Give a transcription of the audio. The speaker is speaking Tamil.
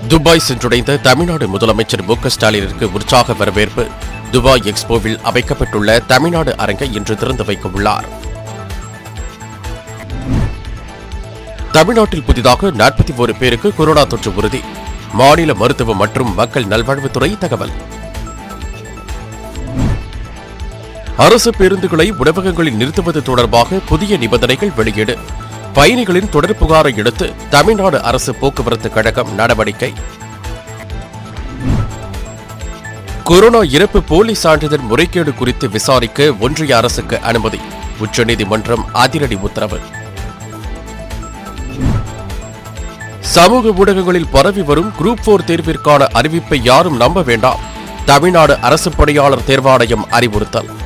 துபாய் சென்றடைந்த தமிழ்நாடு முதலமைச்சர் மு க ஸ்டாலினிற்கு உற்சாக வரவேற்பு துபாய் எக்ஸ்போவில் அமைக்கப்பட்டுள்ள தமிழ்நாடு அரங்கை இன்று திறந்து வைக்க உள்ளார் தமிழ்நாட்டில் புதிதாக நாற்பத்தி ஒரு பேருக்கு கொரோனா தொற்று உறுதி மாநில மருத்துவ மற்றும் மக்கள் நல்வாழ்வுத்துறை தகவல் அரசு பேருந்துகளை உணவகங்களில் நிறுத்துவது தொடர்பாக புதிய நிபந்தனைகள் வெளியீடு பயணிகளின் தொடர் புகாரை அடுத்து தமிழ்நாடு அரசு போக்குவரத்து கழகம் நடவடிக்கை கொரோனா இறப்பு போலி சான்றிதழ் முறைகேடு குறித்து விசாரிக்க ஒன்றிய அரசுக்கு அனுமதி உச்சநீதிமன்றம் அதிரடி உத்தரவு சமூக ஊடகங்களில் பரவி வரும் குரூப் போர் தேர்விற்கான அறிவிப்பை யாரும் நம்ப வேண்டாம் தமிழ்நாடு அரசு பணியாளர் தேர்வாணையம் அறிவுறுத்தல்